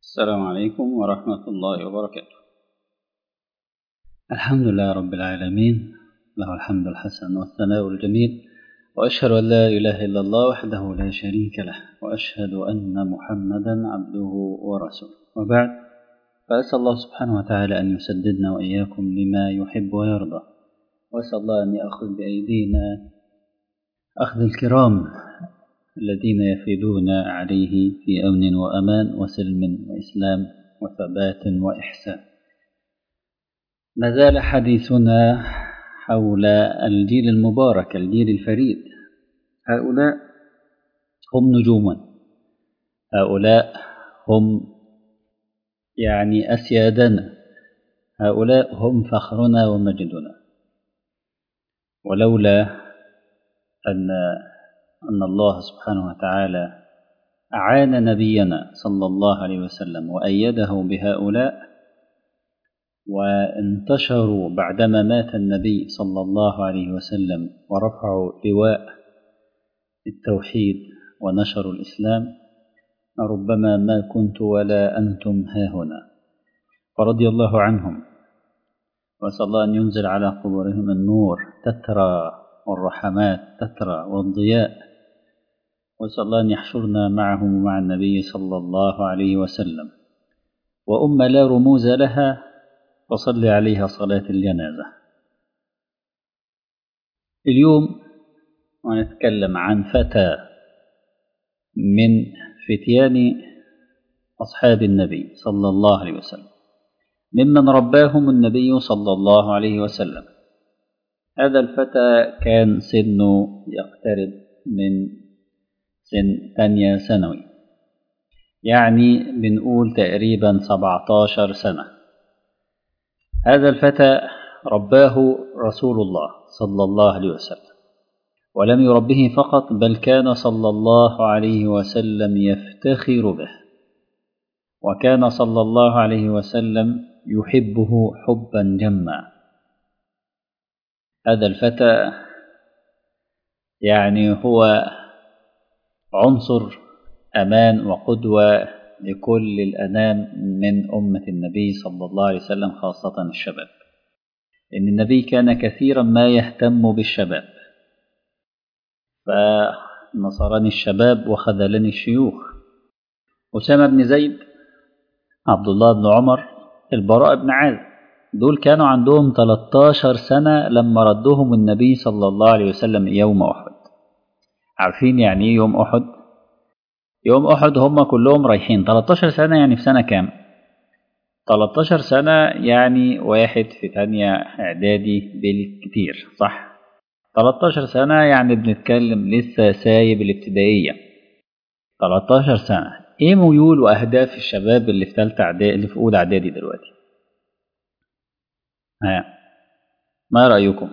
السلام عليكم ورحمة الله وبركاته الحمد لله رب العالمين له الحمد الحسن والثناء الجميل وأشهد أن لا إله إلا الله وحده لا شريك له وأشهد أن محمدا عبده ورسوله وبعد فأسأل الله سبحانه وتعالى أن يسددنا وإياكم لما يحب ويرضى وأسأل الله أن يأخذ بأيدينا أخذ الكرام الذين يفيدون عليه في أمن وأمان وسلم وإسلام وثبات وإحسان ما زال حديثنا حول الجيل المبارك الجيل الفريد هؤلاء هم نجوما هؤلاء هم يعني أسيادنا هؤلاء هم فخرنا ومجدنا ولولا أن أن الله سبحانه وتعالى أعان نبينا صلى الله عليه وسلم وأيده بهؤلاء وانتشروا بعدما مات النبي صلى الله عليه وسلم ورفعوا لواء التوحيد ونشروا الإسلام ربما ما كنت ولا أنتم هاهنا فرضي الله عنهم وأسأل الله أن ينزل على قبورهم النور تترى والرحمات تترى والضياء وأسأل الله أن يحشرنا معهم ومع النبي صلى الله عليه وسلم وأم لا رموز لها وصل عليها صلاة الجنازة اليوم ونتكلم عن فتى من فتيان أصحاب النبي صلى الله عليه وسلم ممن رباهم النبي صلى الله عليه وسلم هذا الفتى كان سنه يقترب من سن ثانية ثانوي يعني بنقول تقريبا 17 سنة هذا الفتى رباه رسول الله صلى الله عليه وسلم ولم يربه فقط بل كان صلى الله عليه وسلم يفتخر به وكان صلى الله عليه وسلم يحبه حبا جما هذا الفتى يعني هو عنصر امان وقدوه لكل الانام من امه النبي صلى الله عليه وسلم خاصه الشباب ان النبي كان كثيرا ما يهتم بالشباب فنصرني الشباب وخذلني الشيوخ اسامه بن زيد عبد الله بن عمر البراء بن عازب دول كانوا عندهم 13 سنة لما ردهم النبي صلى الله عليه وسلم يوم أحد عارفين يعني ايه يوم أحد يوم أحد هم كلهم رايحين 13 سنة يعني في سنة كام 13 سنة يعني واحد في تانية إعدادي بالكتير صح 13 سنة يعني بنتكلم لسه سايب الابتدائية 13 سنة ايه ميول واهداف الشباب اللي في ثالثه اعدادي اللي في اولى اعدادي دلوقتي ها ما رايكم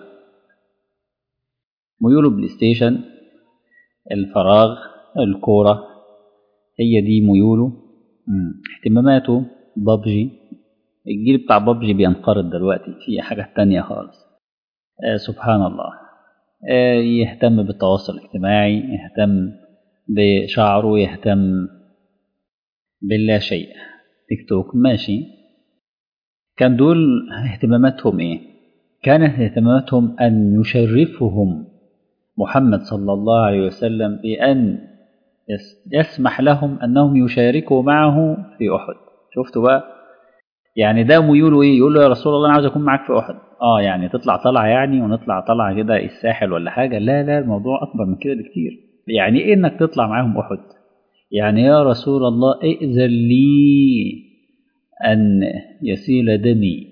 ميوله بلاي ستيشن الفراغ الكوره هي دي ميوله مم. اهتماماته بابجي الجيل بتاع بابجي بينقرض دلوقتي في حاجة تانية خالص آه سبحان الله آه يهتم بالتواصل الاجتماعي يهتم بشعره يهتم باللا شيء تيك توك ماشي كان دول اهتماماتهم ايه كانت اهتماماتهم ان يشرفهم محمد صلى الله عليه وسلم بان يسمح لهم انهم يشاركوا معه في احد شفتوا بقى يعني ده ميوله ايه يقول له يا رسول الله انا عاوز اكون معاك في احد اه يعني تطلع طلعه يعني ونطلع طلعه كده الساحل ولا حاجه لا لا الموضوع اكبر من كده بكتير يعني ايه انك تطلع معاهم احد يعني يا رسول الله ائذن لي أن يسيل دمي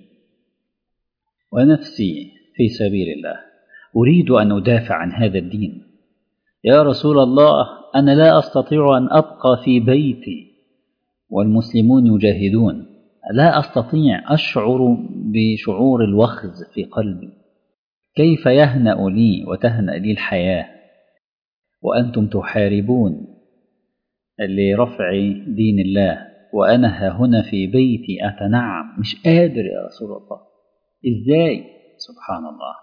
ونفسي في سبيل الله أريد أن أدافع عن هذا الدين يا رسول الله أنا لا أستطيع أن أبقى في بيتي والمسلمون يجاهدون لا أستطيع أشعر بشعور الوخز في قلبي كيف يهنأ لي وتهنأ لي الحياة وأنتم تحاربون لرفع دين الله وأنا ها هنا في بيتي أتنعم مش قادر يا رسول الله إزاي سبحان الله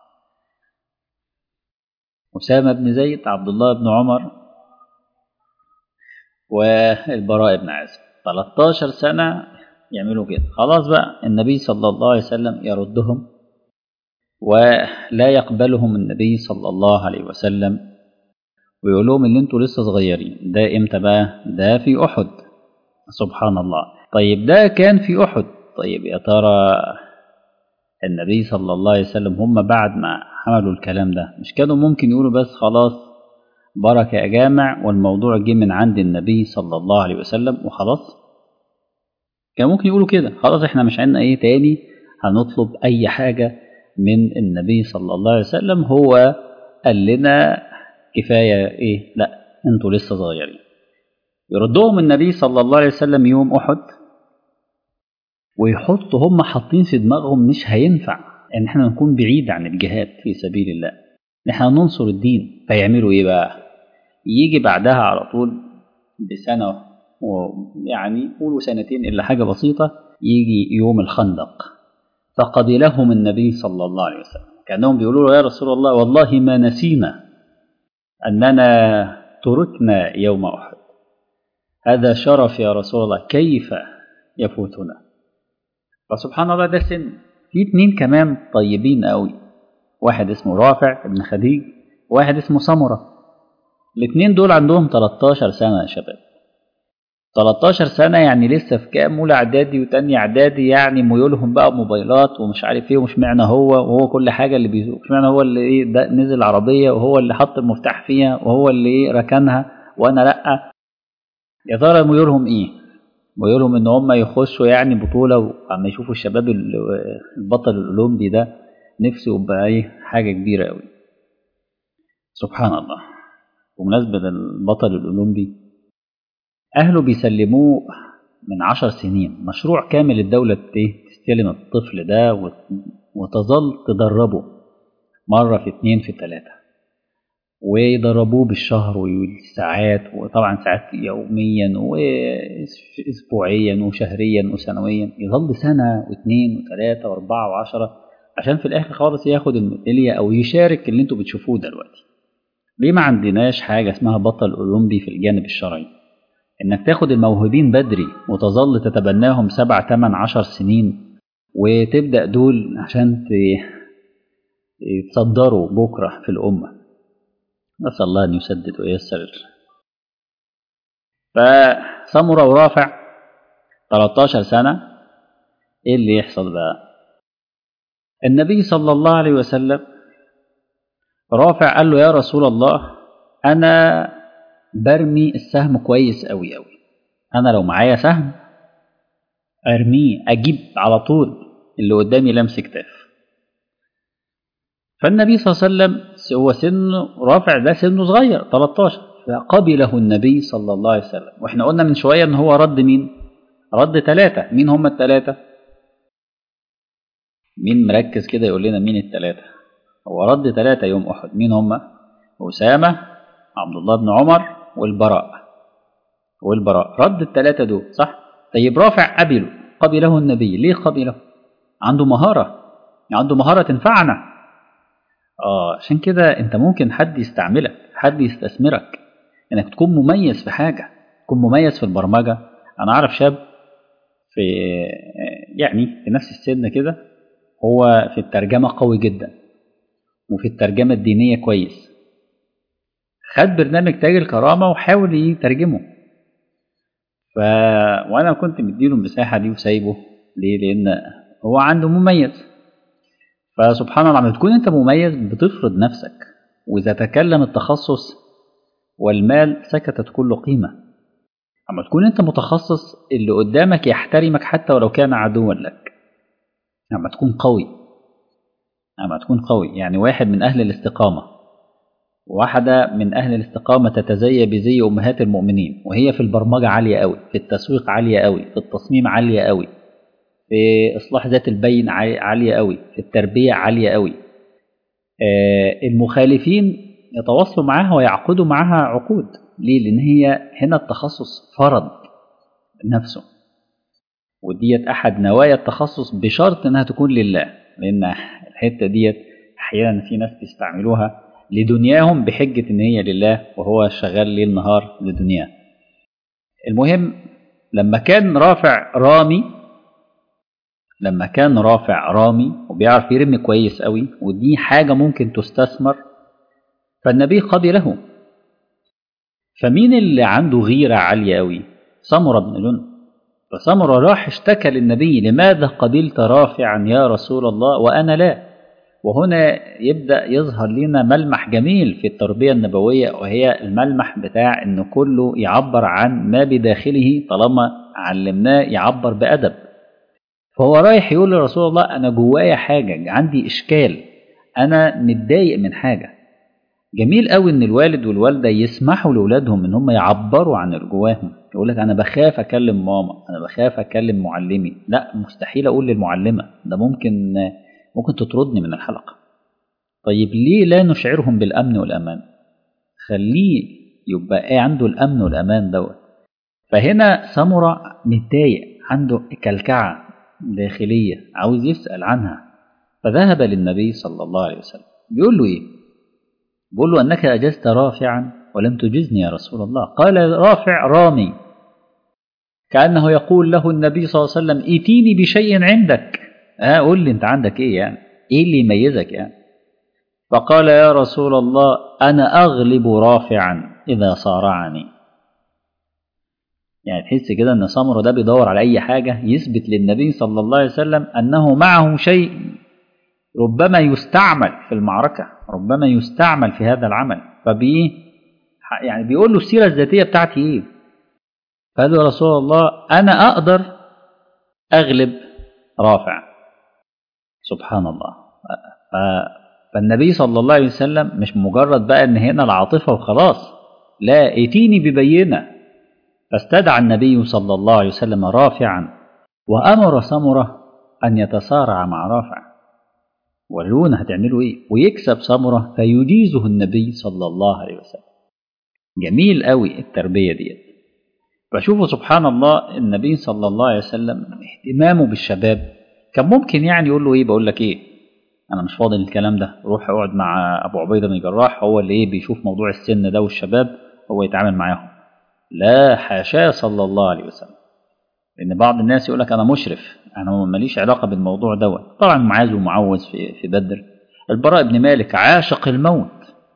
أسامة بن زيد عبد الله بن عمر والبراء بن عازب 13 سنة يعملوا كده خلاص بقى النبي صلى الله عليه وسلم يردهم ولا يقبلهم النبي صلى الله عليه وسلم ويقول لهم ان انتوا لسه صغيرين ده امتى بقى ده في احد سبحان الله طيب ده كان في احد طيب يا ترى النبي صلى الله عليه وسلم هم بعد ما عملوا الكلام ده مش كانوا ممكن يقولوا بس خلاص بركة يا جامع والموضوع جه من عند النبي صلى الله عليه وسلم وخلاص كان ممكن يقولوا كده خلاص احنا مش عندنا ايه تاني هنطلب اي حاجة من النبي صلى الله عليه وسلم هو قال لنا كفاية ايه لا انتوا لسه صغيرين يردهم النبي صلى الله عليه وسلم يوم احد ويحطوا هم حاطين في دماغهم مش هينفع ان احنا نكون بعيد عن الجهاد في سبيل الله ان احنا ننصر الدين فيعملوا ايه بقى يجي بعدها على طول بسنة ويعني قولوا سنتين إلا حاجة بسيطة يجي يوم الخندق فقبلهم النبي صلى الله عليه وسلم كأنهم بيقولوا له يا رسول الله والله ما نسينا أننا تركنا يوم أحد هذا شرف يا رسول الله كيف يفوتنا فسبحان الله ده سن في اتنين كمان طيبين قوي واحد اسمه رافع ابن خديج واحد اسمه سمرة الاتنين دول عندهم 13 سنة يا شباب 13 سنة يعني لسه في كام أولى إعدادي وتانية إعدادي يعني ميولهم بقى موبايلات ومش عارف إيه ومش معنى هو وهو كل حاجة اللي بيزوق مش معنى هو اللي إيه ده نزل عربية وهو اللي حط المفتاح فيها وهو اللي إيه ركنها وأنا لأ يا ترى ميولهم إيه؟ ميولهم إن هم يخشوا يعني بطولة وعم يشوفوا الشباب البطل الأولمبي ده نفسه يبقى إيه حاجة كبيرة أوي سبحان الله بمناسبة البطل الأولمبي أهله بيسلموه من عشر سنين مشروع كامل الدولة تستلم الطفل ده وتظل تدربه مرة في اتنين في تلاتة ويدربوه بالشهر والساعات وطبعا ساعات يوميا واسبوعيا وشهريا وسنويا يظل سنة واثنين وثلاثة واربعة وعشرة عشان في الاخر خالص ياخد الميدالية او يشارك اللي انتوا بتشوفوه دلوقتي ليه ما عندناش حاجة اسمها بطل أولمبي في الجانب الشرعي إنك تاخد الموهوبين بدري وتظل تتبناهم سبع تمن عشر سنين وتبدأ دول عشان يتصدروا بكرة في الأمة نسأل الله أن يسدد وييسر فسمرة ورافع 13 سنة إيه اللي يحصل بقى النبي صلى الله عليه وسلم رافع قال له يا رسول الله أنا برمي السهم كويس أوي أوي أنا لو معايا سهم أرميه أجيب على طول اللي قدامي لمس كتاف فالنبي صلى الله عليه وسلم هو سنه رافع ده سنه صغير 13 فقبله النبي صلى الله عليه وسلم واحنا قلنا من شوية ان هو رد مين رد ثلاثة مين هم الثلاثة مين مركز كده يقول لنا مين الثلاثة هو رد ثلاثة يوم أحد مين هم أسامة عبد الله بن عمر والبراء والبراء رد الثلاثة دول صح طيب رافع قبله قبله النبي ليه قبله عنده مهارة عنده مهارة تنفعنا اه عشان كده انت ممكن حد يستعملك حد يستثمرك انك تكون مميز في حاجة تكون مميز في البرمجة انا اعرف شاب في يعني في نفس السن كده هو في الترجمة قوي جدا وفي الترجمة الدينية كويس خد برنامج تاج الكرامة وحاول يترجمه ف... وأنا كنت مديله المساحة دي وسايبه ليه؟ لأن هو عنده مميز فسبحان الله لما تكون أنت مميز بتفرض نفسك وإذا تكلم التخصص والمال سكتت كل قيمة أما تكون أنت متخصص اللي قدامك يحترمك حتى ولو كان عدوا لك أما تكون قوي أما تكون قوي يعني واحد من أهل الاستقامة واحدة من أهل الاستقامة تتزي بزي أمهات المؤمنين وهي في البرمجة عالية قوي في التسويق عالية قوي في التصميم عالية قوي في إصلاح ذات البين عالية قوي في التربية عالية قوي المخالفين يتواصلوا معاها ويعقدوا معاها عقود ليه؟ لأن هي هنا التخصص فرض نفسه وديت أحد نوايا التخصص بشرط إنها تكون لله لأن الحتة ديت أحيانا في ناس بيستعملوها لدنياهم بحجة إن هي لله وهو شغال ليل نهار لدنياه المهم لما كان رافع رامي لما كان رافع رامي وبيعرف يرمي كويس قوي ودي حاجة ممكن تستثمر فالنبي قبله فمين اللي عنده غيرة عالية قوي سمرة بن جند فسمرة راح اشتكى للنبي لماذا قبلت رافعا يا رسول الله وأنا لا وهنا يبدأ يظهر لنا ملمح جميل في التربية النبوية وهي الملمح بتاع إن كله يعبر عن ما بداخله طالما علمناه يعبر بأدب فهو رايح يقول لرسول الله أنا جوايا حاجة عندي إشكال أنا متضايق من حاجة جميل قوي إن الوالد والوالدة يسمحوا لأولادهم إن هم يعبروا عن اللي جواهم يقول لك أنا بخاف أكلم ماما أنا بخاف أكلم معلمي لا مستحيل أقول للمعلمة ده ممكن ممكن تطردني من الحلقة طيب ليه لا نشعرهم بالأمن والأمان خليه يبقى ايه عنده الأمن والأمان دوت فهنا سمرة متضايق عنده كلكعة داخلية عاوز يسأل عنها فذهب للنبي صلى الله عليه وسلم بيقول له ايه بيقول له أنك أجزت رافعا ولم تجزني يا رسول الله قال رافع رامي كأنه يقول له النبي صلى الله عليه وسلم ائتيني بشيء عندك ها قول لي انت عندك ايه يعني ايه اللي يميزك يعني فقال يا رسول الله انا اغلب رافعا اذا صارعني يعني تحس كده ان سمره ده بيدور على اي حاجه يثبت للنبي صلى الله عليه وسلم انه معه شيء ربما يستعمل في المعركه ربما يستعمل في هذا العمل فبيه يعني بيقول له السيره الذاتيه بتاعتي ايه قال له يا رسول الله انا اقدر اغلب رافع سبحان الله ف... فالنبي صلى الله عليه وسلم مش مجرد بقى ان هنا العاطفه وخلاص لا ائتيني ببينه فاستدعى النبي صلى الله عليه وسلم رافعا وامر سمره ان يتصارع مع رافع ورونا هتعملوا ايه ويكسب سمره فيجيزه النبي صلى الله عليه وسلم جميل قوي التربيه ديت فشوفوا سبحان الله النبي صلى الله عليه وسلم اهتمامه بالشباب كان ممكن يعني يقول له ايه بقول لك ايه انا مش فاضي للكلام ده روح اقعد مع ابو عبيده بن الجراح هو اللي ايه بيشوف موضوع السن ده والشباب هو يتعامل معاهم لا حاشاه صلى الله عليه وسلم لان بعض الناس يقول لك انا مشرف انا ماليش علاقه بالموضوع دوت طبعا معاذ ومعوذ في في بدر البراء بن مالك عاشق الموت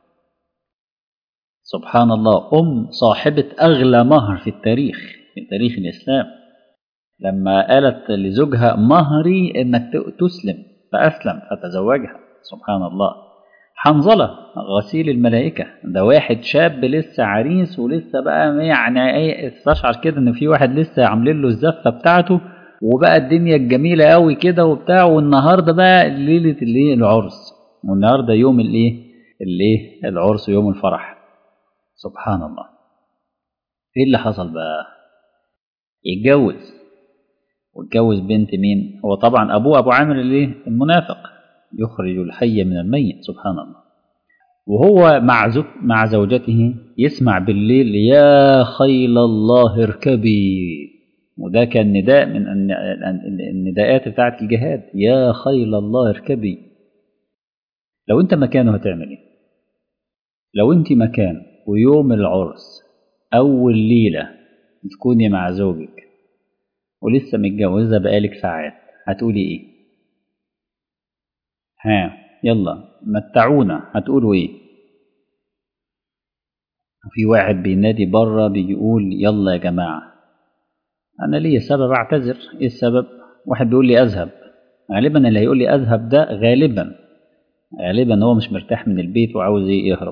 سبحان الله ام صاحبه اغلى مهر في التاريخ في تاريخ الاسلام لما قالت لزوجها مهري انك تسلم فاسلم فتزوجها سبحان الله حنظله غسيل الملائكه ده واحد شاب لسه عريس ولسه بقى يعني ايه استشعر كده ان في واحد لسه عاملين له الزفه بتاعته وبقى الدنيا الجميله قوي كده وبتاع والنهارده بقى ليله الايه العرس والنهارده يوم الايه الايه العرس ويوم الفرح سبحان الله ايه اللي حصل بقى يتجوز واتجوز بنت مين هو طبعا ابوه ابو عامر الايه المنافق يخرج الحي من الميت سبحان الله وهو مع زوج مع زوجته يسمع بالليل يا خيل الله اركبي وده كان نداء من النداءات بتاعت الجهاد يا خيل الله اركبي لو انت مكانه هتعمل ايه لو انت مكان ويوم العرس اول ليله تكوني مع زوجك ولسه متجوزة بقالك ساعات هتقولي ايه ها يلا متعونا هتقولوا ايه وفي واحد بينادي بره بيقول يلا يا جماعة أنا ليا سبب أعتذر إيه السبب؟ واحد بيقول لي أذهب غالبا اللي هيقول لي أذهب ده غالبا غالبا هو مش مرتاح من البيت وعاوز إيه يهرب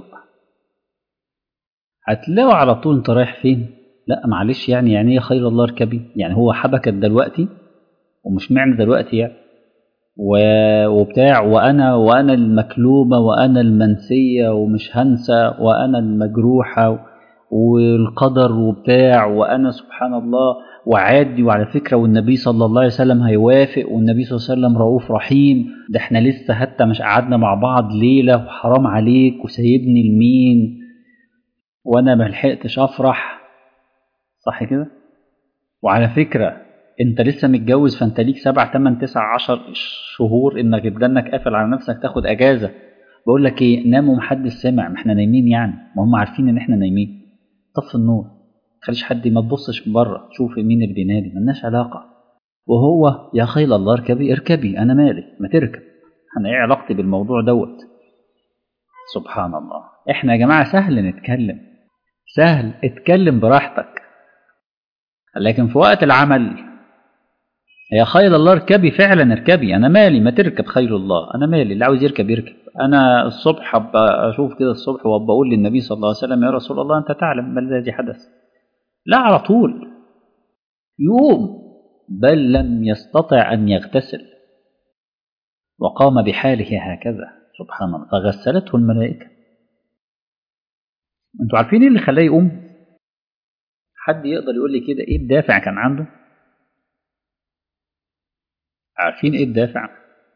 هتلاقوا على طول أنت رايح فين؟ لا معلش يعني يعني ايه خير الله اركبي يعني هو حبكت دلوقتي ومش معنى دلوقتي يعني و... وبتاع وانا وانا المكلومه وانا المنسيه ومش هنسى وانا المجروحه والقدر وبتاع وانا سبحان الله وعادي وعلى فكره والنبي صلى الله عليه وسلم هيوافق والنبي صلى الله عليه وسلم رؤوف رحيم ده احنا لسه حتى مش قعدنا مع بعض ليله وحرام عليك وسايبني لمين وانا ملحقتش افرح صح كده وعلى فكرة انت لسه متجوز فانت ليك سبع تمن تسع عشر شهور انك بدنك قافل على نفسك تاخد اجازة بقول لك ايه نام ومحدش سمع ما احنا نايمين يعني ما هم عارفين ان احنا نايمين طف النور تخليش حد ما تبصش من بره شوف مين اللي بينادي ملناش علاقة وهو يا خيل الله اركبي اركبي أنا مالي ما تركب أنا إيه علاقتي بالموضوع دوت سبحان الله إحنا يا جماعة سهل نتكلم سهل اتكلم براحتك لكن في وقت العمل يا خيل الله اركبي فعلا اركبي انا مالي ما تركب خيل الله انا مالي اللي عاوز يركب يركب انا الصبح ابقى اشوف كده الصبح وابقى اقول للنبي صلى الله عليه وسلم يا رسول الله انت تعلم ما الذي حدث لا على طول يوم بل لم يستطع ان يغتسل وقام بحاله هكذا سبحان الله فغسلته الملائكه انتوا عارفين ايه اللي خلاه يقوم حد يقدر يقول لي كده ايه الدافع كان عنده عارفين ايه الدافع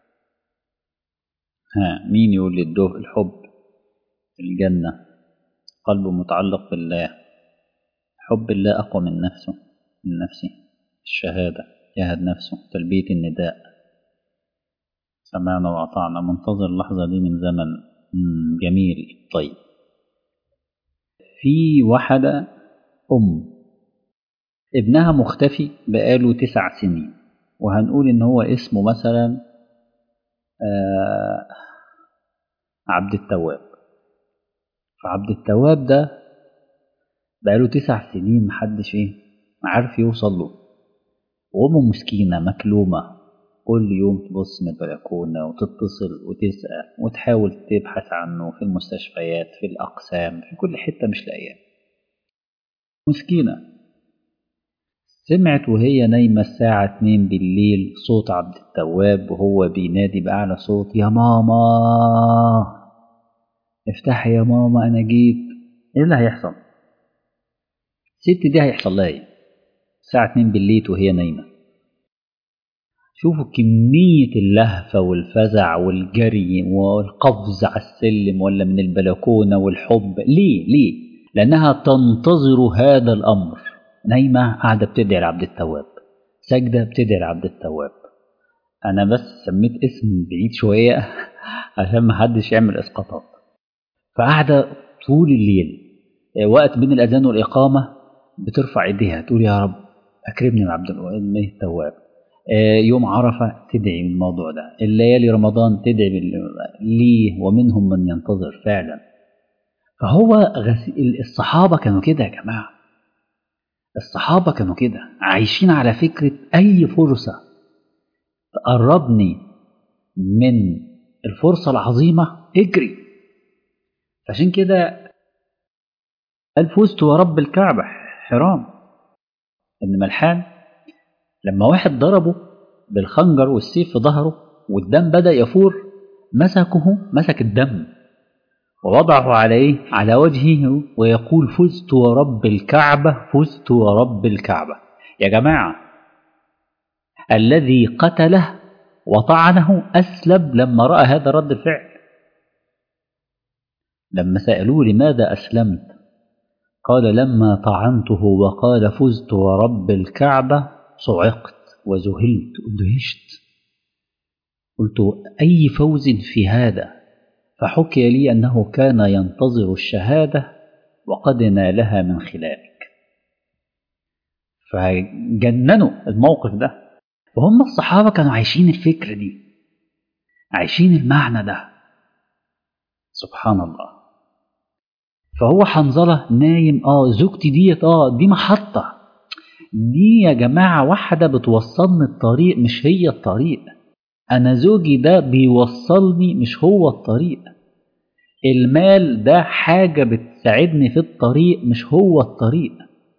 ها مين يقول لي الدوف الحب الجنة قلبه متعلق بالله حب الله أقوى من نفسه من نفسه الشهادة جاهد نفسه تلبية النداء سمعنا وأطعنا منتظر اللحظة دي من زمن جميل طيب في واحدة أم ابنها مختفي بقاله تسع سنين وهنقول إن هو اسمه مثلا آه عبد التواب فعبد التواب ده بقاله تسع سنين محدش ايه عارف يوصل له وأمه مسكينة مكلومة كل يوم تبص من البلكونة وتتصل وتسأل وتحاول تبحث عنه في المستشفيات في الأقسام في كل حتة مش لاقياه مسكينة سمعت وهي نايمة الساعة اتنين بالليل صوت عبد التواب وهو بينادي بأعلى صوت يا ماما افتحي يا ماما أنا جيت إيه اللي هيحصل؟ الست دي هيحصل لها إيه؟ الساعة اتنين بالليل وهي نايمة شوفوا كمية اللهفة والفزع والجري والقفز على السلم ولا من البلكونة والحب ليه؟ ليه؟ لأنها تنتظر هذا الأمر نايمة قاعدة بتدعي لعبد التواب ساجدة بتدعي لعبد التواب أنا بس سميت اسم بعيد شوية عشان محدش يعمل إسقاطات فقاعدة طول الليل وقت بين الأذان والإقامة بترفع إيديها تقول يا رب أكرمني بعبد التواب يوم عرفة تدعي بالموضوع ده الليالي رمضان تدعي ليه ومنهم من ينتظر فعلا فهو غسيل الصحابة كانوا كده يا جماعة الصحابة كانوا كده عايشين على فكرة أي فرصة تقربني من الفرصة العظيمة اجري عشان كده قال فزت ورب الكعبة حرام ابن ملحان لما واحد ضربه بالخنجر والسيف في ظهره والدم بدأ يفور مسكه مسك الدم ووضعه عليه على وجهه ويقول فزت ورب الكعبة فزت ورب الكعبة يا جماعة الذي قتله وطعنه أسلم لما رأى هذا رد الفعل لما سألوه لماذا أسلمت قال لما طعنته وقال فزت ورب الكعبة صعقت وذهلت اندهشت قلت أي فوز في هذا فحكي لي أنه كان ينتظر الشهادة وقد نالها من خلالك فجننوا الموقف ده وهم الصحابة كانوا عايشين الفكرة دي عايشين المعنى ده سبحان الله فهو حنظلة نايم اه زوجتي ديت اه دي محطة دي يا جماعة واحدة بتوصلني الطريق مش هي الطريق أنا زوجي ده بيوصلني مش هو الطريق المال ده حاجة بتساعدني في الطريق مش هو الطريق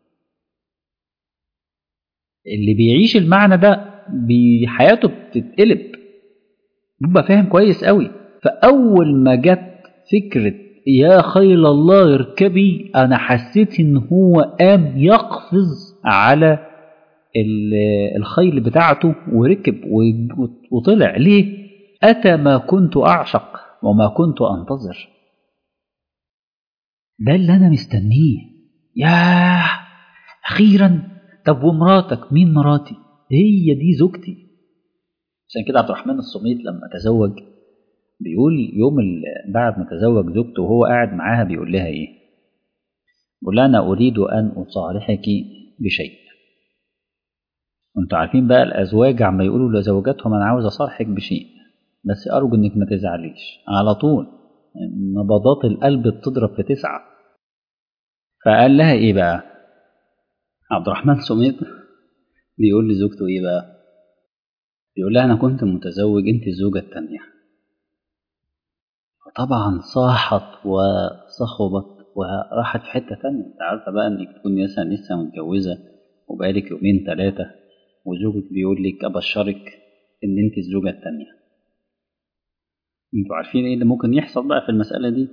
اللي بيعيش المعنى ده بحياته بتتقلب بيبقى فاهم كويس قوي فأول ما جت فكرة يا خيل الله اركبي أنا حسيت إن هو قام يقفز على الخيل بتاعته وركب وطلع ليه أتى ما كنت أعشق وما كنت أنتظر ده اللي أنا مستنيه ياه أخيرا طب ومراتك مين مراتي هي دي زوجتي عشان كده عبد الرحمن الصميت لما تزوج بيقول يوم بعد ما تزوج زوجته وهو قاعد معاها بيقول لها ايه قل أنا أريد أن أصالحك بشيء وانتوا عارفين بقى الأزواج عم يقولوا لزوجاتهم أنا عاوز أصالحك بشيء بس أرجو إنك ما تزعليش على طول نبضات القلب بتضرب في تسعة فقال لها إيه بقى عبد الرحمن سميط بيقول لزوجته إيه بقى بيقول لها أنا كنت متزوج أنت الزوجة التانية فطبعا صاحت وصخبت وراحت في حتة تانية انت عارفة بقى انك تكون مثلا لسه متجوزة وبقالك يومين ثلاثة وزوجك بيقول لك أبشرك إن أنت الزوجة التانية انتوا عارفين ايه اللي ممكن يحصل بقى في المسألة دي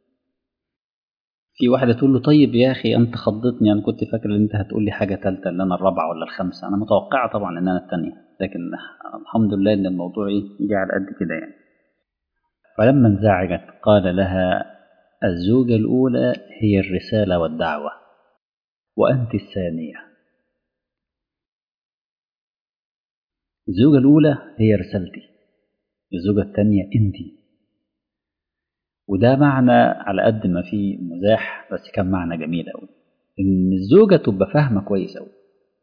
في واحدة تقول له طيب يا أخي أنت خضتني أنا كنت فاكر إن أنت هتقول لي حاجة تالتة اللي أنا الرابعة ولا الخامسة أنا متوقعة طبعا إن أنا التانية لكن الحمد لله إن الموضوع إيه جه على قد كده يعني فلما انزعجت قال لها الزوجة الأولى هي الرسالة والدعوة وأنت الثانية الزوجة الأولى هي رسالتي الزوجة الثانية أنت وده معنى على قد ما فيه مزاح بس كان معنى جميل أوي إن الزوجة تبقى فاهمة كويس أوي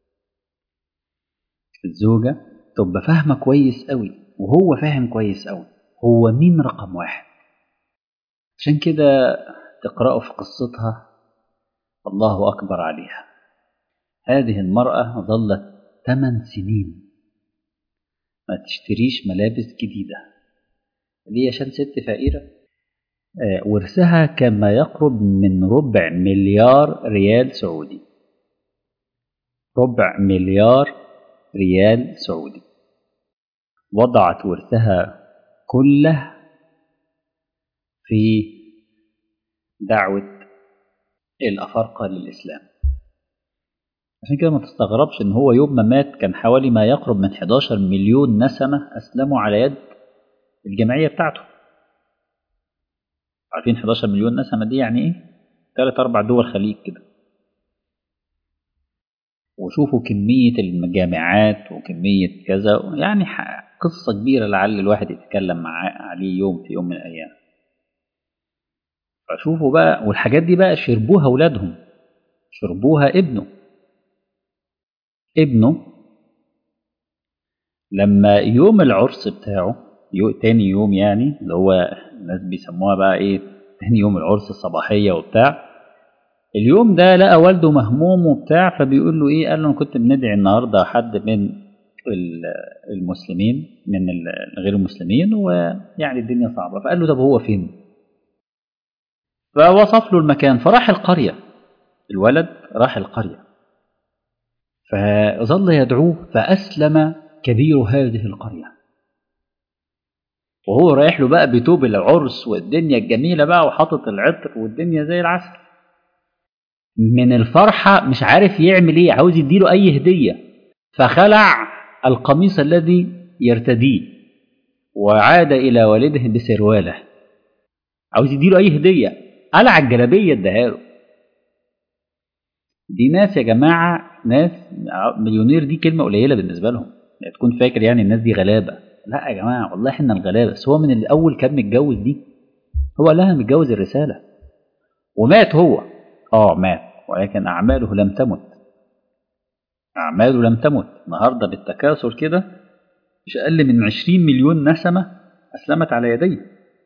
الزوجة تبقى فاهمة كويس أوي وهو فاهم كويس أوي هو مين رقم واحد عشان كده تقرأوا في قصتها الله أكبر عليها هذه المرأة ظلت ثمان سنين ما تشتريش ملابس جديدة ليه عشان ست فقيرة آه ورثها كان ما يقرب من ربع مليار ريال سعودي ربع مليار ريال سعودي وضعت ورثها كله في دعوة الأفارقة للإسلام عشان كده ما تستغربش إن هو يوم ما مات كان حوالي ما يقرب من 11 مليون نسمة أسلموا على يد الجمعية بتاعته عارفين 11 مليون نسمة دي يعني إيه؟ ثلاث أربع دول خليج كده وشوفوا كمية المجامعات وكمية كذا يعني قصة كبيرة لعل الواحد يتكلم معاه عليه يوم في يوم من الأيام فشوفوا بقى والحاجات دي بقى شربوها أولادهم شربوها ابنه ابنه لما يوم العرس بتاعه يو تاني يوم يعني اللي هو الناس بيسموها بقى ايه تاني يوم العرس الصباحية وبتاع اليوم ده لقى والده مهموم وبتاع فبيقول له ايه قال له انا كنت بندعي النهارده حد من المسلمين من غير المسلمين ويعني الدنيا صعبه فقال له طب هو فين فوصف له المكان فراح القريه الولد راح القريه فظل يدعوه فاسلم كبير هذه القريه وهو رايح له بقى بتوب العرس والدنيا الجميله بقى وحاطط العطر والدنيا زي العسل من الفرحة مش عارف يعمل ايه عاوز يديله اي هدية فخلع القميص الذي يرتديه وعاد الى والده بسرواله عاوز يديله اي هدية قلع الجلابية اداها له دي ناس يا جماعة ناس مليونير دي كلمة قليلة بالنسبة لهم يعني تكون فاكر يعني الناس دي غلابة لا يا جماعة والله احنا الغلابة بس هو من الأول كان متجوز دي هو لها متجوز الرسالة ومات هو اه مات ولكن أعماله لم تمت أعماله لم تمت النهاردة بالتكاثر كده مش أقل من عشرين مليون نسمة أسلمت على يديه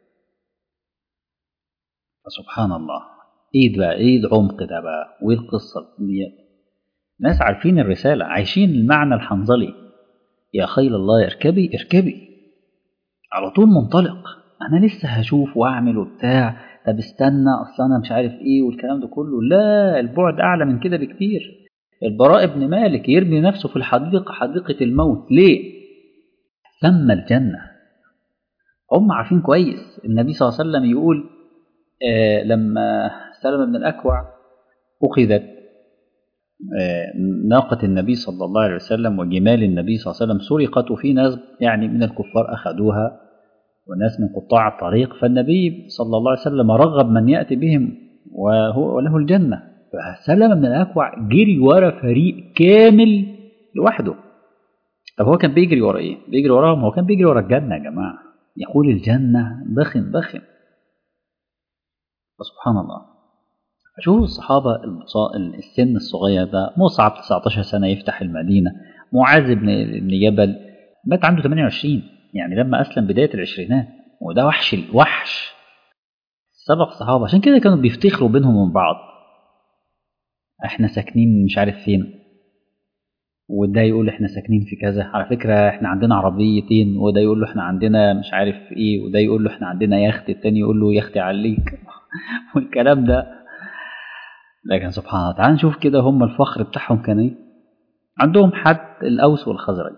فسبحان الله إيه بقى إيه العمق ده بقى وإيه القصة دي ناس عارفين الرسالة عايشين المعنى الحنظلي يا خيل الله اركبي اركبي على طول منطلق أنا لسه هشوف وأعمل وبتاع طب استنى اصل انا مش عارف ايه والكلام ده كله لا البعد اعلى من كده بكتير البراء بن مالك يرمي نفسه في الحديقه حديقه الموت ليه ثم الجنه هم عارفين كويس النبي صلى الله عليه وسلم يقول آه لما سلم بن الاكوع اخذت آه ناقة النبي صلى الله عليه وسلم وجمال النبي صلى الله عليه وسلم سرقت وفي ناس يعني من الكفار أخذوها وناس من قطاع الطريق فالنبي صلى الله عليه وسلم رغب من يأتي بهم وهو وله الجنة فسلم من الأكوع جري ورا فريق كامل لوحده طب هو كان بيجري ورا ايه؟ بيجري وراهم هو كان بيجري ورا الجنة يا جماعة يقول الجنة بخن بخن فسبحان الله شوفوا الصحابة السن الصغير ده مصعب 19 سنة يفتح المدينة معاذ بن بن جبل مات عنده 28 يعني لما أسلم بداية العشرينات وده وحش الوحش سبق الصحابة عشان كده كانوا بيفتخروا بينهم وبين بعض احنا ساكنين مش عارف فين وده يقول احنا ساكنين في كذا على فكرة احنا عندنا عربيتين وده يقول له احنا عندنا مش عارف ايه وده يقول له احنا عندنا يخت التاني يقول له يختي عليك والكلام ده لكن سبحان الله تعال نشوف كده هم الفخر بتاعهم كان ايه عندهم حد الاوس والخزرج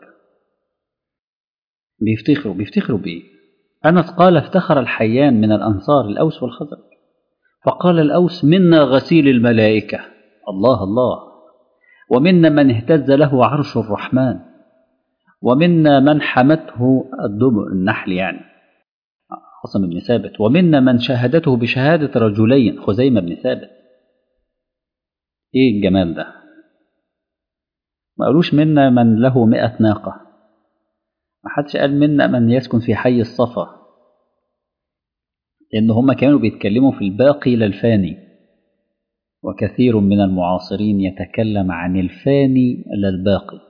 بيفتخروا بيفتخروا بايه انس قال افتخر الحيان من الانصار الاوس والخزرج فقال الاوس منا غسيل الملائكه الله الله ومنا من اهتز له عرش الرحمن ومنا من حمته الدبر النحل يعني حصن بن ثابت ومنا من شهدته بشهادة رجلين خزيمة بن ثابت ايه الجمال ده ما قالوش منا من له مئة ناقة ما حدش قال منا من يسكن في حي الصفا لأن هم كانوا بيتكلموا في الباقي للفاني وكثير من المعاصرين يتكلم عن الفاني للباقي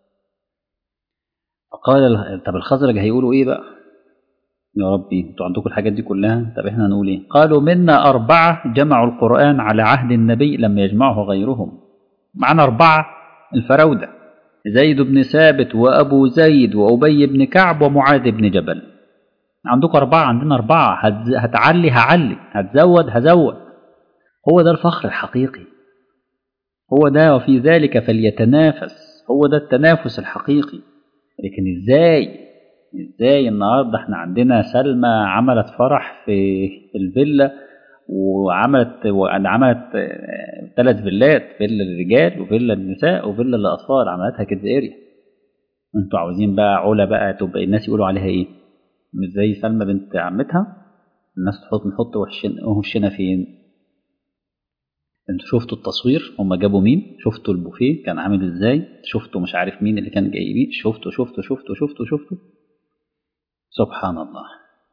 فقال طب الخزرج هيقولوا ايه بقى يا ربي انتوا عندكم الحاجات دي كلها طب احنا هنقول ايه قالوا منا أربعة جمعوا القرآن على عهد النبي لم يجمعه غيرهم معنا أربعة الفراودة زيد بن ثابت وأبو زيد وأبي بن كعب ومعاذ بن جبل عندكم أربعة عندنا أربعة هتعلي هعلي هتزود هزود هو ده الفخر الحقيقي هو ده وفي ذلك فليتنافس هو ده التنافس الحقيقي لكن ازاي ازاي النهارده احنا عندنا سلمى عملت فرح في الفيلا وعملت وعملت ثلاث فيلات فيلا للرجال وفيلا للنساء وفيلا للاطفال عملتها كيدز اريا انتوا عاوزين بقى علا بقى تبقى الناس يقولوا عليها ايه مش زي سلمى بنت عمتها الناس تحط نحط وشنا وشنا فين انتوا شفتوا التصوير هم جابوا مين شفتوا البوفيه كان عامل ازاي شفتوا مش عارف مين اللي كان جايبين شفتوا شفتوا شفتوا شفتوا شفتوا سبحان الله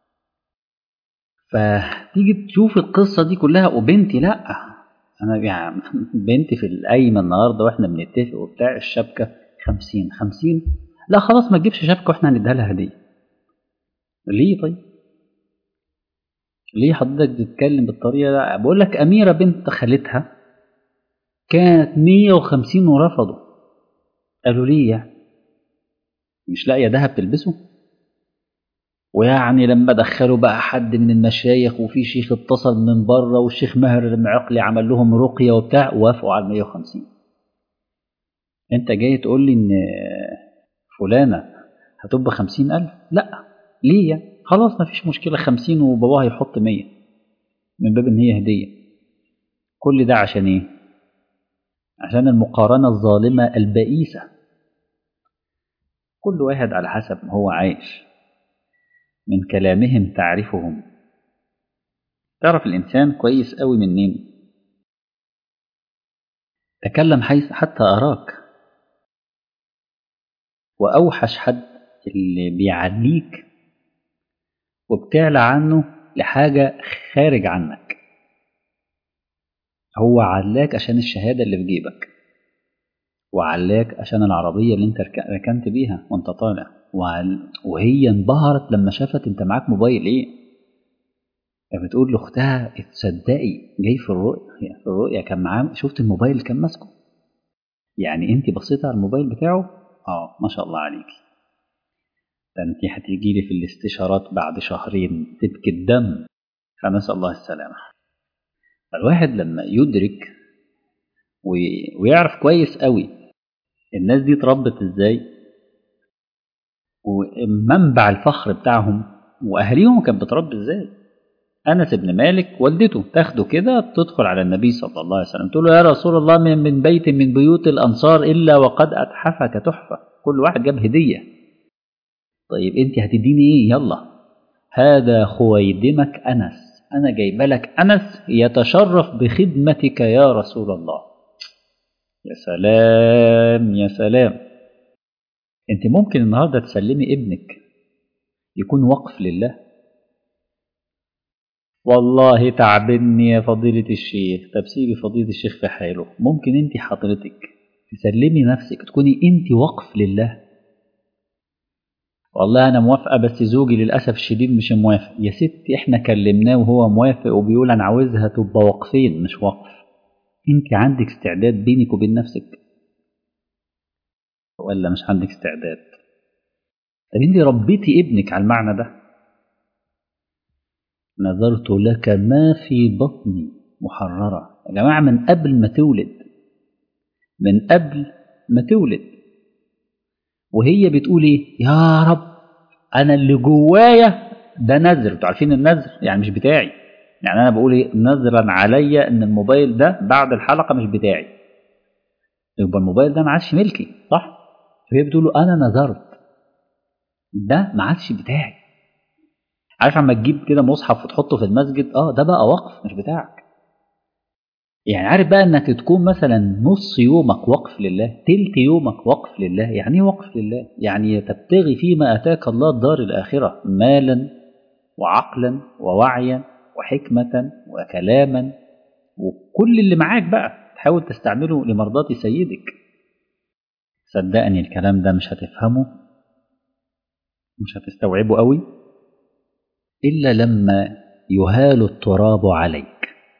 فتيجي تشوف القصة دي كلها وبنتي لا أنا يعني بنتي في القايمة النهاردة وإحنا بنتفق وبتاع الشبكة خمسين خمسين لا خلاص ما تجيبش شبكة وإحنا هنديها لها هدية ليه طيب؟ ليه حضرتك بتتكلم بالطريقة ده؟ بقول لك أميرة بنت خالتها كانت 150 ورفضوا قالوا ليه يعني؟ مش لاقية دهب تلبسه؟ ويعني لما دخلوا بقى حد من المشايخ وفي شيخ اتصل من بره والشيخ ماهر المعقلي عمل لهم رقية وبتاع وافقوا على 150 انت جاي تقول لي ان فلانة هتبقى خمسين ألف لا ليه يعني خلاص ما فيش مشكلة خمسين وباباها يحط مية من باب ان هي هدية كل ده عشان ايه عشان المقارنة الظالمة البئيسة كل واحد على حسب ما هو عايش من كلامهم تعرفهم تعرف الإنسان كويس قوي منين تكلم حيث حتى أراك وأوحش حد اللي بيعليك وبتعلى عنه لحاجة خارج عنك هو علاك عشان الشهادة اللي في جيبك وعلاك عشان العربية اللي انت ركنت بيها وانت طالع وهي انبهرت لما شافت انت معاك موبايل ايه بتقول لاختها تصدقي جاي في الرؤيا في الرؤيا كان معاه شفت الموبايل اللي كان ماسكه يعني انت بصيتي على الموبايل بتاعه اه ما شاء الله عليكي ده انت هتيجي لي في الاستشارات بعد شهرين تبكي الدم فنسأل الله السلامة فالواحد لما يدرك ويعرف كويس قوي الناس دي اتربت ازاي ومنبع الفخر بتاعهم واهاليهم كانت بتربي ازاي انس بن مالك والدته تاخده كده تدخل على النبي صلى الله عليه وسلم تقول له يا رسول الله من بيت من بيوت الانصار الا وقد اتحفك تحفه كل واحد جاب هديه طيب انت هتديني ايه يلا هذا خويدمك انس انا جايبه لك انس يتشرف بخدمتك يا رسول الله يا سلام يا سلام انت ممكن النهارده تسلمي ابنك يكون وقف لله والله تعبني يا فضيلة الشيخ طب سيبي فضيلة الشيخ في حاله ممكن انت حضرتك تسلمي نفسك تكوني انت وقف لله والله انا موافقه بس زوجي للاسف الشديد مش موافق يا ستي احنا كلمناه وهو موافق وبيقول انا عاوزها تبقى وقفين مش وقف انت عندك استعداد بينك وبين نفسك ولا مش عندك استعداد طب انت ربيتي ابنك على المعنى ده نظرت لك ما في بطني محررة يا جماعة من قبل ما تولد من قبل ما تولد وهي بتقول ايه يا رب انا اللي جوايا ده نذر انتوا عارفين النذر يعني مش بتاعي يعني انا بقول ايه نذرا عليا ان الموبايل ده بعد الحلقه مش بتاعي يبقى الموبايل ده ما عادش ملكي صح فهي بتقول له انا نذرت ده ما عادش بتاعي عارف اما تجيب كده مصحف وتحطه في المسجد اه ده بقى وقف مش بتاعك يعني عارف بقى انك تكون مثلا نص يومك وقف لله تلت يومك وقف لله يعني ايه وقف لله يعني تبتغي فيما اتاك الله الدار الاخره مالا وعقلا ووعيا وحكمه وكلاما وكل اللي معاك بقى تحاول تستعمله لمرضاة سيدك صدقني الكلام ده مش هتفهمه مش هتستوعبه قوي إلا لما يهال التراب عليك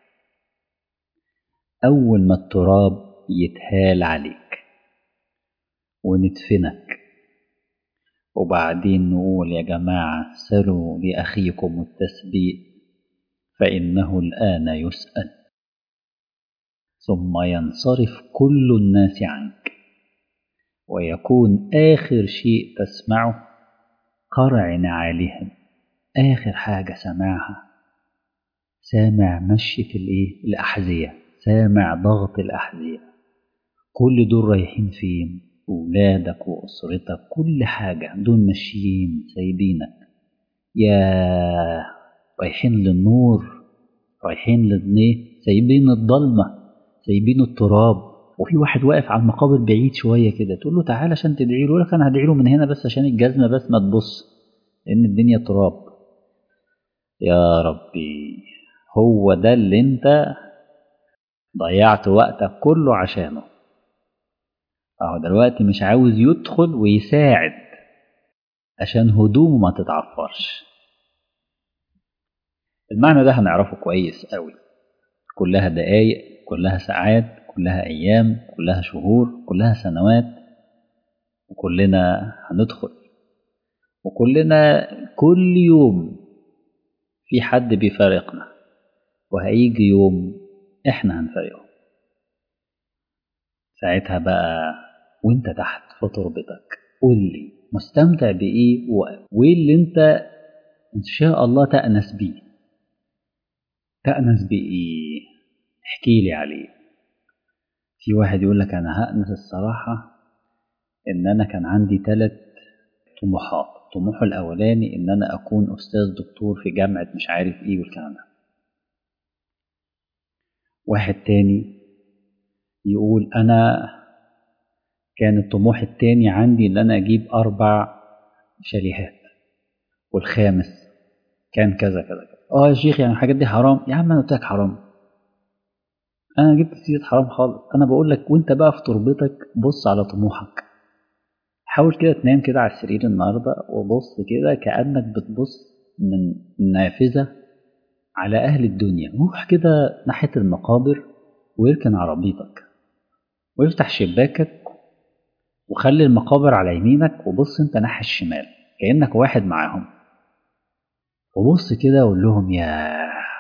أول ما التراب يتهال عليك وندفنك وبعدين نقول يا جماعة سلوا لأخيكم التثبيت فإنه الآن يسأل ثم ينصرف كل الناس عنك ويكون آخر شيء تسمعه قرع نعالهم آخر حاجة سمعها سامع مشية الإيه؟ الأحذية سامع ضغط الأحذية كل دول رايحين فين ولادك وأسرتك كل حاجة دول ماشيين سايبينك يا رايحين للنور رايحين للنيه سايبين الضلمة سايبين التراب وفي واحد واقف على المقابر بعيد شوية كده تقول له تعالى عشان تدعي له يقول لك أنا هدعي له من هنا بس عشان الجزمة بس ما تبص لأن الدنيا تراب يا ربي هو ده اللي انت ضيعت وقتك كله عشانه اهو دلوقتي مش عاوز يدخل ويساعد عشان هدومه ما تتعفرش المعنى ده هنعرفه كويس قوي كلها دقايق كلها ساعات كلها ايام كلها شهور كلها سنوات وكلنا هندخل وكلنا كل يوم في حد بيفارقنا وهيجي يوم احنا هنفارقه ساعتها بقى وانت تحت في تربتك قول لي مستمتع بايه وايه اللي انت ان شاء الله تأنس بيه تأنس بايه احكي لي عليه في واحد يقول لك انا هأنس الصراحة ان انا كان عندي ثلاث طموحات طموحه الاولاني ان انا اكون استاذ دكتور في جامعة مش عارف ايه والكلام ده واحد تاني يقول انا كان الطموح التاني عندي ان انا اجيب اربع شاليهات والخامس كان كذا كذا كذا اه يا شيخ يعني الحاجات دي حرام يا عم انا قلت لك حرام انا جبت سيره حرام خالص انا بقول لك وانت بقى في تربتك بص على طموحك حاول كده تنام كده على السرير النهارده وبص كده كانك بتبص من نافذه على اهل الدنيا روح كده ناحيه المقابر ويركن عربيتك ويفتح شباكك وخلي المقابر على يمينك وبص انت ناحية الشمال كأنك واحد معاهم وبص كده وقول لهم يا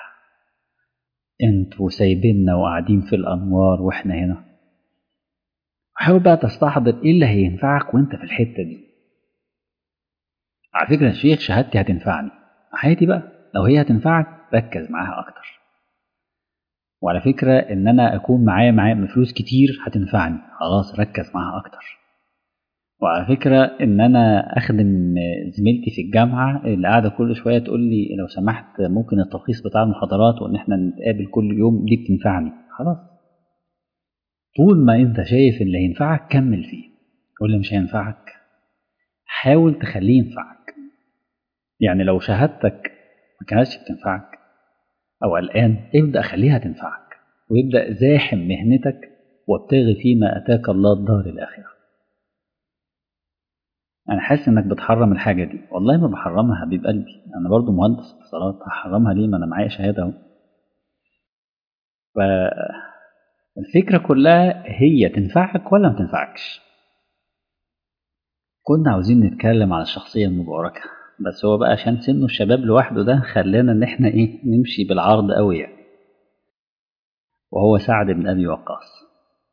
انتوا سايبيننا وقاعدين في الأنوار واحنا هنا وحاول بقى تستحضر ايه اللي هينفعك وانت في الحتة دي على فكرة يا شيخ شهادتي هتنفعني حياتي بقى لو هي هتنفعك ركز معاها أكتر وعلى فكرة إن أنا أكون معايا معايا فلوس كتير هتنفعني خلاص ركز معاها أكتر وعلى فكرة إن أنا أخدم زميلتي في الجامعة اللي قاعدة كل شوية تقول لي لو سمحت ممكن التلخيص بتاع المحاضرات وإن إحنا نتقابل كل يوم دي بتنفعني خلاص طول ما أنت شايف اللي هينفعك كمل فيه واللي مش هينفعك حاول تخليه ينفعك يعني لو شهادتك ما كانتش بتنفعك أو قلقان ابدأ خليها تنفعك ويبدأ زاحم مهنتك وابتغي فيما أتاك الله الدار الآخرة أنا حاسس إنك بتحرم الحاجة دي والله ما بحرمها حبيب قلبي أنا برضو مهندس اتصالات هحرمها ليه ما أنا معايا شهادة أهو فالفكرة كلها هي تنفعك ولا ما تنفعكش كنا عاوزين نتكلم على الشخصية المباركة بس هو بقى عشان سنه الشباب لوحده ده خلانا ان احنا ايه نمشي بالعرض قوي يعني وهو سعد بن ابي وقاص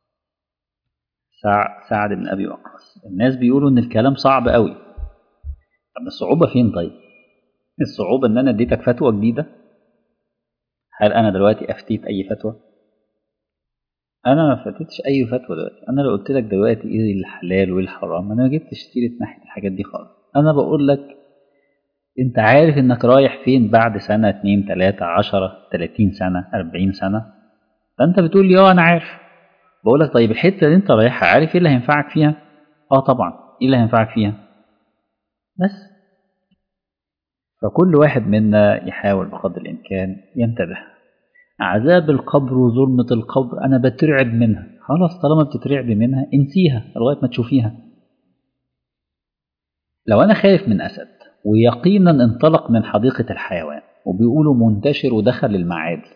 سع... سعد بن ابي وقاص الناس بيقولوا ان الكلام صعب قوي طب الصعوبة فين طيب الصعوبة ان انا اديتك فتوى جديدة هل انا دلوقتي افتيت اي فتوى انا ما فتيتش اي فتوى دلوقتي انا لو قلت لك دلوقتي ايه الحلال وايه الحرام انا ما جبتش سيره ناحيه الحاجات دي خالص انا بقول لك انت عارف انك رايح فين بعد سنه اتنين تلاته عشرة تلاتين سنه اربعين سنه فانت بتقول لي اه انا عارف بقول لك طيب الحته اللي انت رايحها عارف ايه اللي هينفعك فيها اه طبعا ايه اللي هينفعك فيها بس فكل واحد منا يحاول بقدر الامكان ينتبه عذاب القبر وظلمة القبر أنا بترعب منها خلاص طالما بتترعبي منها انسيها لغاية ما تشوفيها لو أنا خايف من أسد ويقينا انطلق من حديقة الحيوان وبيقولوا منتشر ودخل المعادي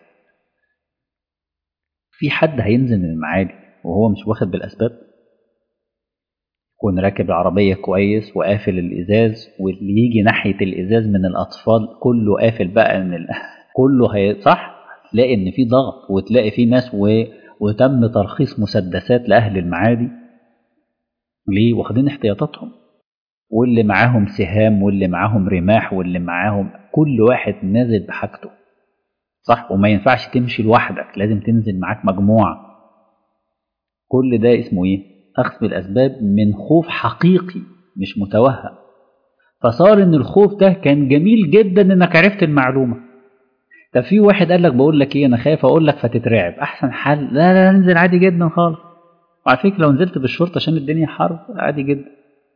في حد هينزل من المعادي وهو مش واخد بالأسباب يكون راكب العربية كويس وقافل الإزاز واللي يجي ناحية الإزاز من الأطفال كله قافل بقى من ال... كله هي صح تلاقي ان في ضغط وتلاقي في ناس و... وتم ترخيص مسدسات لاهل المعادي ليه واخدين احتياطاتهم واللي معاهم سهام واللي معاهم رماح واللي معاهم كل واحد نازل بحاجته صح وما ينفعش تمشي لوحدك لازم تنزل معاك مجموعة كل ده اسمه ايه اخذ بالاسباب من خوف حقيقي مش متوهم فصار ان الخوف ده كان جميل جدا انك عرفت المعلومه طب في واحد قال لك بقول لك ايه انا خايف اقول لك فتترعب احسن حل لا لا انزل عادي جدا خالص وعلى فكره لو نزلت بالشرطه عشان الدنيا حرب عادي جدا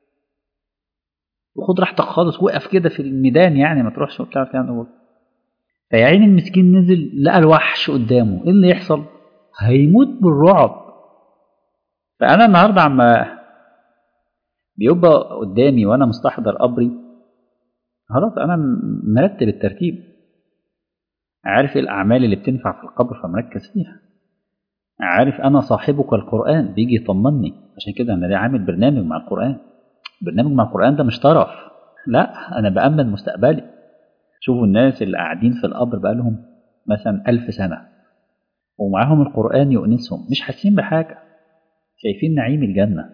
وخد راحتك خالص وقف كده في الميدان يعني ما تروحش وبتاع يعني فيا عين المسكين نزل لقى الوحش قدامه ايه اللي يحصل هيموت بالرعب فانا النهارده عما بيبقى قدامي وانا مستحضر قبري خلاص انا مرتب الترتيب عارف ايه الأعمال اللي بتنفع في القبر فمركز فيها عارف أنا صاحبك القرآن بيجي يطمني عشان كده أنا عامل برنامج مع القرآن برنامج مع القرآن ده مش طرف لا أنا بأمن مستقبلي شوفوا الناس اللي قاعدين في القبر بقالهم مثلا ألف سنة ومعاهم القرآن يؤنسهم مش حاسين بحاجة شايفين نعيم الجنة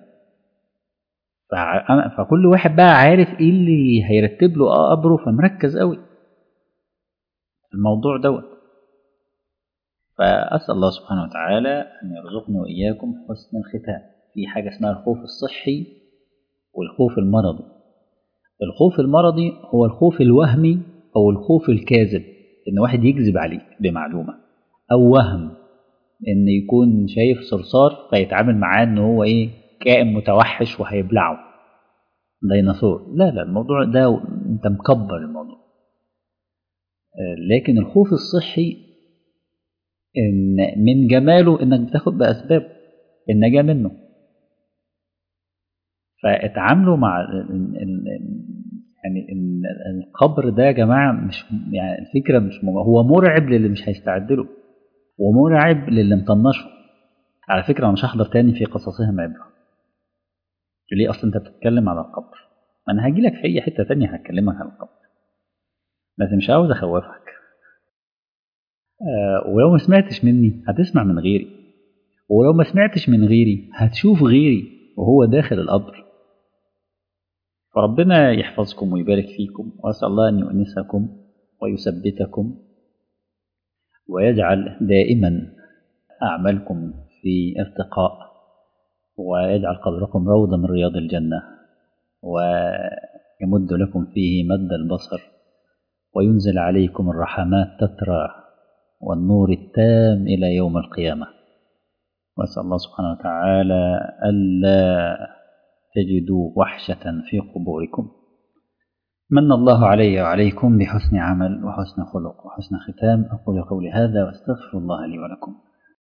فكل واحد بقى عارف ايه اللي هيرتب له قبره فمركز قوي الموضوع دوت فأسأل الله سبحانه وتعالى أن يرزقني وإياكم حسن الختام في حاجة اسمها الخوف الصحي والخوف المرضي الخوف المرضي هو الخوف الوهمي أو الخوف الكاذب إن واحد يكذب عليك بمعلومة أو وهم إن يكون شايف صرصار فيتعامل معاه إن هو إيه كائن متوحش وهيبلعه ديناصور لا لا الموضوع ده أنت مكبر الموضوع لكن الخوف الصحي إن من جماله انك بتاخد باسباب النجاه منه فاتعاملوا مع يعني القبر ده يا جماعه مش يعني الفكره مش هو مرعب للي مش هيستعد له ومرعب للي مطنشه على فكره انا مش هحضر تاني في قصصهم عبره ليه اصلا انت بتتكلم على القبر ما انا هاجي لك في اي حته تانية هكلمك عن القبر بس مش عاوز اخوفك آه ولو ما سمعتش مني هتسمع من غيري ولو ما سمعتش من غيري هتشوف غيري وهو داخل القبر فربنا يحفظكم ويبارك فيكم وأسأل الله أن يؤنسكم ويثبتكم ويجعل دائما أعمالكم في ارتقاء ويجعل قبركم روضة من رياض الجنة ويمد لكم فيه مد البصر وينزل عليكم الرحمات تترى والنور التام إلى يوم القيامة وأسأل الله سبحانه وتعالى ألا تجدوا وحشة في قبوركم من الله علي وعليكم بحسن عمل وحسن خلق وحسن ختام أقول قولي هذا واستغفر الله لي ولكم